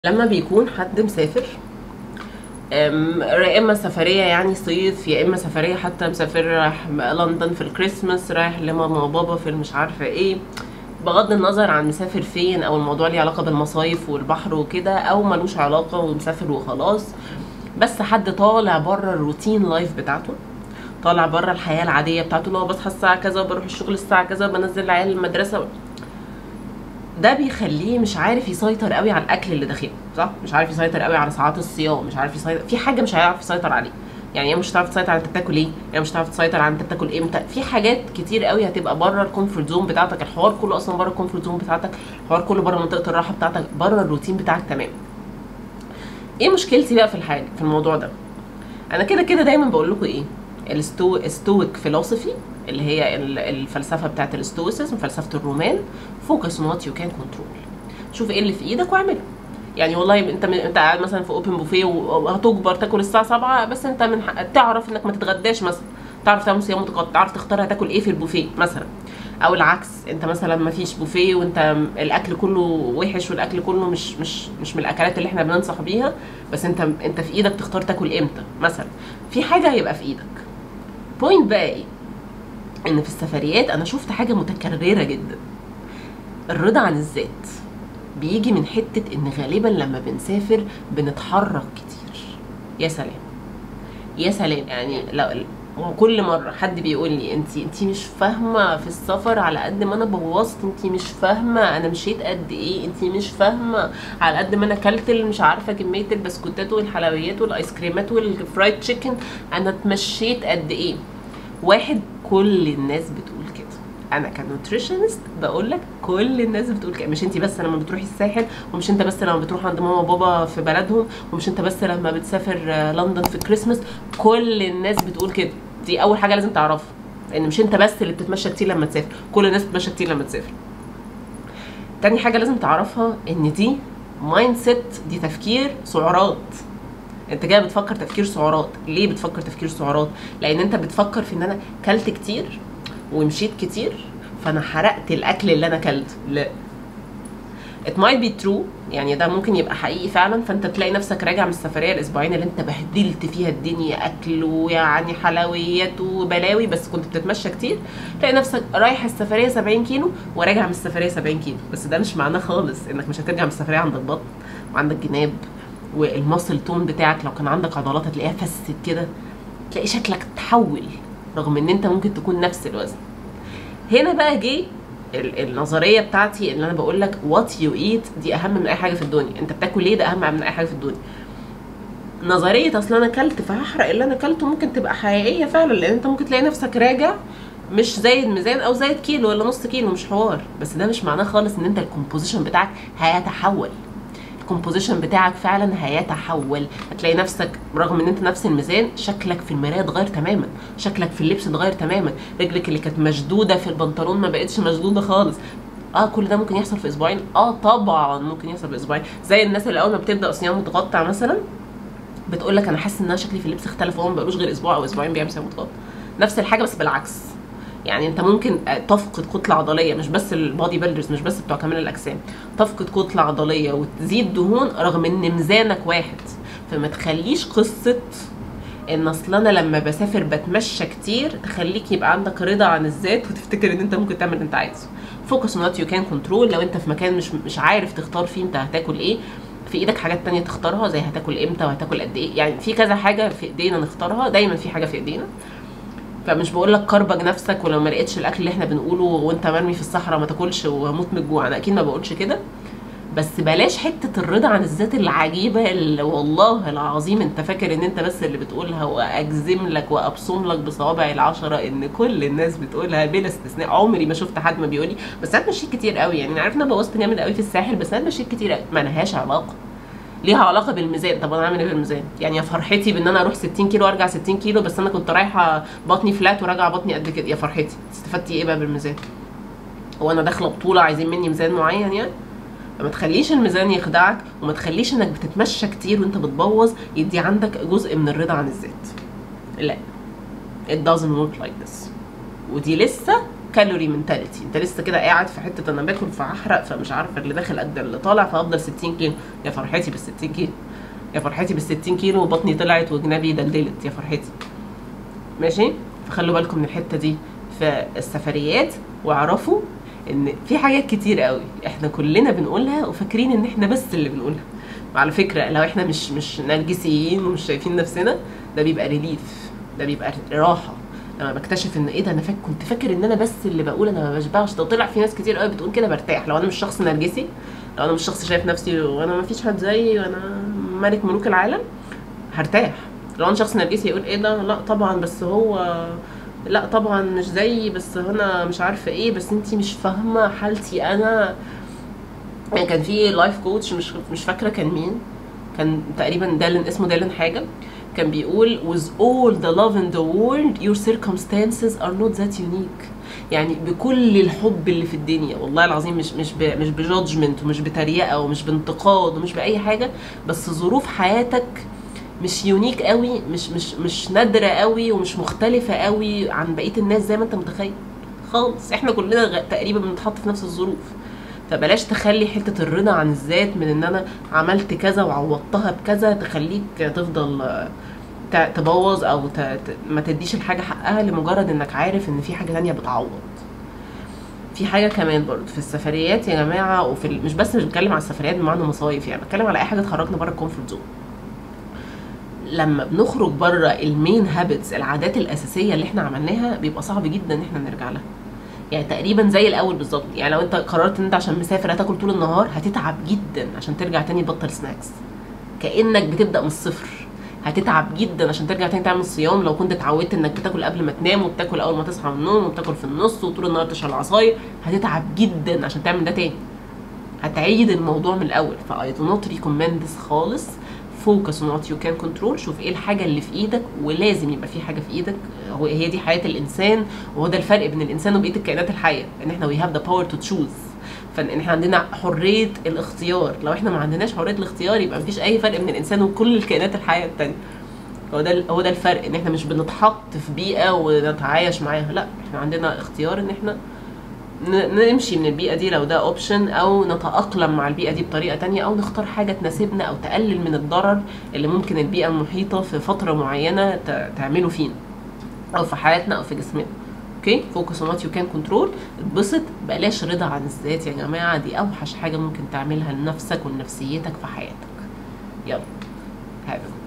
لما بيكون حد مسافر أم، يا اما سفريه يعني صيف يا اما سفريه حتى مسافر رايح لندن في الكريسماس رايح لماما وبابا في مش عارفه ايه بغض النظر عن مسافر فين او الموضوع ليه علاقه بالمصايف والبحر وكده او ملوش علاقه ومسافر وخلاص بس حد طالع بره الروتين لايف بتاعته طالع بره الحياه العاديه بتاعته اللي هو بصحى الساعه كذا وبروح الشغل الساعه كذا بنزل العيال المدرسه ده بيخليه مش عارف يسيطر قوي على الاكل اللي داخله صح مش عارف يسيطر قوي على ساعات الصيام مش عارف يسيطر في حاجه مش هيعرف يسيطر عليه يعني يا مش هتعرف تسيطر على انت بتاكل ايه يا مش هتعرف تسيطر على انت بتاكل امتى في حاجات كتير قوي هتبقى بره الكومفورت زون بتاعتك الحوار كله اصلا بره الكومفورت زون بتاعتك الحوار كله بره منطقه الراحه بتاعتك بره الروتين بتاعك تمام ايه مشكلتي بقى في الحاجه في الموضوع ده انا كده كده دايما بقول لكم ايه الستو ستويك فيلوسفي اللي هي ال- الفلسفه بتاعت الاستويسيزم فلسفه الرومان فوكس اون وات يو كان كنترول شوف ايه اللي في ايدك واعمله يعني والله انت من انت قاعد مثلا في اوبن بوفيه وهتجبر تاكل الساعه 7 بس انت من حق تعرف انك ما تتغداش مثلا تعرف تعمل صيام متقطع تعرف تختار هتاكل ايه في البوفيه مثلا او العكس انت مثلا ما فيش بوفيه وانت الاكل كله وحش والاكل كله مش مش مش من الاكلات اللي احنا بننصح بيها بس انت انت في ايدك تختار تاكل امتى مثلا في حاجه هيبقى في ايدك بوينت بقى ايه ان في السفريات انا شفت حاجه متكرره جدا الرضا عن الذات بيجي من حته ان غالبا لما بنسافر بنتحرك كتير يا سلام يا سلام يعني لو وكل مره حد بيقول لي انت انت مش فاهمه في السفر على قد ما انا بوظت انت مش فاهمه انا مشيت قد ايه انت مش فاهمه على قد ما انا اكلت ال- مش عارفه كميه البسكوتات والحلويات والايس كريمات والفرايد تشيكن انا اتمشيت قد ايه واحد كل الناس بتقول كده انا كنوتريشنست بقول لك كل الناس بتقول كده مش انت بس لما بتروحي الساحل ومش انت بس لما بتروح عند ماما وبابا في بلدهم ومش انت بس لما بتسافر آه، لندن في كريسماس كل الناس بتقول كده دي اول حاجه لازم تعرفها ان مش انت بس اللي بتتمشى كتير لما تسافر كل الناس بتتمشى كتير لما تسافر تاني حاجه لازم تعرفها ان دي مايند سيت دي تفكير سعرات انت كده بتفكر تفكير سعرات ليه بتفكر تفكير سعرات لان انت بتفكر في ان انا كلت كتير ومشيت كتير فانا حرقت الاكل اللي انا كلته لا it might be true يعني ده ممكن يبقى حقيقي فعلا فانت تلاقي نفسك راجع من السفريه الاسبوعين اللي انت بهدلت فيها الدنيا اكل ويعني حلويات وبلاوي بس كنت بتتمشى كتير تلاقي نفسك رايح السفريه 70 كيلو وراجع من السفريه 70 كيلو بس ده مش معناه خالص انك مش هترجع من السفريه عندك بطن وعندك جناب والماسل تون بتاعك لو كان عندك عضلات هتلاقيها فست كده تلاقي شكلك تحول رغم ان انت ممكن تكون نفس الوزن هنا بقى جه ال- النظريه بتاعتي اللي انا بقول لك وات يو ايت دي اهم من اي حاجه في الدنيا انت بتاكل ايه ده اهم من اي حاجه في الدنيا نظريه اصل انا اكلت فهحرق اللي انا اكلته ممكن تبقى حقيقيه فعلا لان انت ممكن تلاقي نفسك راجع مش زايد ميزان او زايد كيلو ولا نص كيلو مش حوار بس ده مش معناه خالص ان انت الكومبوزيشن بتاعك هيتحول الكومبوزيشن بتاعك فعلا هيتحول هتلاقي نفسك رغم ان انت نفس الميزان شكلك في المرايه اتغير تماما شكلك في اللبس اتغير تماما رجلك اللي كانت مشدوده في البنطلون ما بقتش مشدوده خالص اه كل ده ممكن يحصل في اسبوعين اه طبعا ممكن يحصل في اسبوعين زي الناس اللي اول ما بتبدا صيام متقطع مثلا بتقول لك انا حاسس ان انا شكلي في اللبس اختلف وهو ما بقالوش غير اسبوع او اسبوعين بيعمل صيام متقطع نفس الحاجه بس بالعكس يعني انت ممكن تفقد كتله عضليه مش بس البادي بيلدرز مش بس بتوع كمال الاجسام تفقد كتله عضليه وتزيد دهون رغم ان ميزانك واحد فما تخليش قصه ان اصل انا لما بسافر بتمشى كتير تخليك يبقى عندك رضا عن الذات وتفتكر ان انت ممكن تعمل اللي انت عايزه فوكس اون وات يو كان كنترول لو انت في مكان مش مش عارف تختار فيه انت هتاكل ايه في ايدك حاجات تانية تختارها زي هتاكل امتى وهتاكل قد ايه يعني في كذا حاجه في ايدينا نختارها دايما في حاجه في ايدينا فمش بقول لك كربج نفسك ولو ما لقيتش الاكل اللي احنا بنقوله وانت مرمي في الصحراء ما تاكلش وهموت من الجوع انا اكيد ما بقولش كده بس بلاش حته الرضا عن الذات العجيبه اللي والله العظيم انت فاكر ان انت بس اللي بتقولها واجزم لك وابصم لك بصوابعي العشره ان كل الناس بتقولها بلا استثناء عمري ما شفت حد ما بيقول لي بس انا مشيت كتير قوي يعني انا عارف ان انا بوظت جامد قوي في الساحل بس انا مشيت كتير قوي ما لهاش علاقه ليها علاقه بالميزان طب انا اعمل ايه بالميزان يعني يا فرحتي بان انا اروح 60 كيلو وارجع 60 كيلو بس انا كنت رايحه بطني فلات وراجعه بطني قد كده يا فرحتي استفدتي ايه بقى بالميزان هو انا داخله بطوله عايزين مني ميزان معين يعني فما تخليش الميزان يخدعك وما تخليش انك بتتمشى كتير وانت بتبوظ يدي عندك جزء من الرضا عن الذات لا it doesn't work like this ودي لسه كالوري منتاليتي انت لسه كده قاعد في حته انا باكل فهحرق فمش عارفه اللي داخل قد اللي طالع فهفضل 60 كيلو يا فرحتي بال 60 كيلو يا فرحتي بال 60 كيلو وبطني طلعت وجنابي دلدلت يا فرحتي ماشي فخلوا بالكم من الحته دي في السفريات واعرفوا ان في حاجات كتير قوي احنا كلنا بنقولها وفاكرين ان احنا بس اللي بنقولها وعلى فكره لو احنا مش مش نرجسيين ومش شايفين نفسنا ده بيبقى ريليف ده بيبقى راحه لما بكتشف ان ايه ده انا فاك كنت فاكر ان انا بس اللي بقول انا ما بشبعش ده طلع في ناس كتير قوي بتقول كده برتاح لو انا مش شخص نرجسي لو انا مش شخص شايف نفسي وانا ما فيش حد زيي وانا ملك ملوك العالم هرتاح لو انا شخص نرجسي يقول ايه ده لا طبعا بس هو لا طبعا مش زيي بس انا مش عارفه ايه بس انتي مش فاهمه حالتي انا يعني كان في لايف كوتش مش مش فاكره كان مين كان تقريبا دالن اسمه دالن حاجه كان بيقول with all the love in the world your circumstances are not that unique يعني بكل الحب اللي في الدنيا والله العظيم مش مش ب مش بجادجمنت ومش بتريقه ومش بانتقاد ومش باي حاجه بس ظروف حياتك مش يونيك قوي مش مش مش نادره قوي ومش مختلفه قوي عن بقيه الناس زي ما انت متخيل خالص احنا كلنا غ- تقريبا بنتحط في نفس الظروف فبلاش تخلي حته الرضا عن الذات من ان انا عملت كذا وعوضتها بكذا تخليك تفضل آه، ت- تبوظ او ت- ت- ما تديش الحاجه حقها لمجرد انك عارف ان في حاجه تانية بتعوض في حاجه كمان برضه في السفريات يا جماعه وفي ال... مش بس مش بتكلم على السفريات بمعنى مصايف يعني بتكلم على اي حاجه تخرجنا بره الكومفورت زون لما بنخرج بره المين هابتس العادات الاساسيه اللي احنا عملناها بيبقى صعب جدا ان احنا نرجع لها يعني تقريبا زي الاول بالظبط يعني لو انت قررت ان انت عشان مسافر هتاكل طول النهار هتتعب جدا عشان ترجع تاني تبطل سناكس كانك بتبدا من الصفر هتتعب جدا عشان ترجع تاني تعمل صيام لو كنت اتعودت انك بتاكل قبل ما تنام وبتاكل اول ما تصحى من النوم وبتاكل في النص وطول النهار تشرب عصاير هتتعب جدا عشان تعمل ده تاني هتعيد الموضوع من الاول فاي دو نوت ريكومند خالص فوكس اون وات يو كان كنترول شوف ايه الحاجه اللي في ايدك ولازم يبقى في حاجه في ايدك هو هي دي حياه الانسان وهو ده الفرق بين الانسان وبقيه الكائنات الحيه ان احنا وي هاف ذا باور تو تشوز فان احنا عندنا حريه الاختيار لو احنا ما عندناش حريه الاختيار يبقى مفيش اي فرق بين الانسان وكل الكائنات الحيه التانية هو ده هو ده الفرق ان احنا مش بنتحط في بيئه ونتعايش معاها لا احنا عندنا اختيار ان احنا ن- نمشي من البيئة دي لو ده اوبشن او نتأقلم مع البيئة دي بطريقة تانية او نختار حاجة تناسبنا او تقلل من الضرر اللي ممكن البيئة المحيطة في فترة معينة ت- تعمله فينا او في حياتنا او في جسمنا اوكي فوكس اون وات يو كان كنترول اتبسط بلاش رضا عن الذات يا جماعة دي اوحش حاجة ممكن تعملها لنفسك ولنفسيتك في حياتك يلا هذا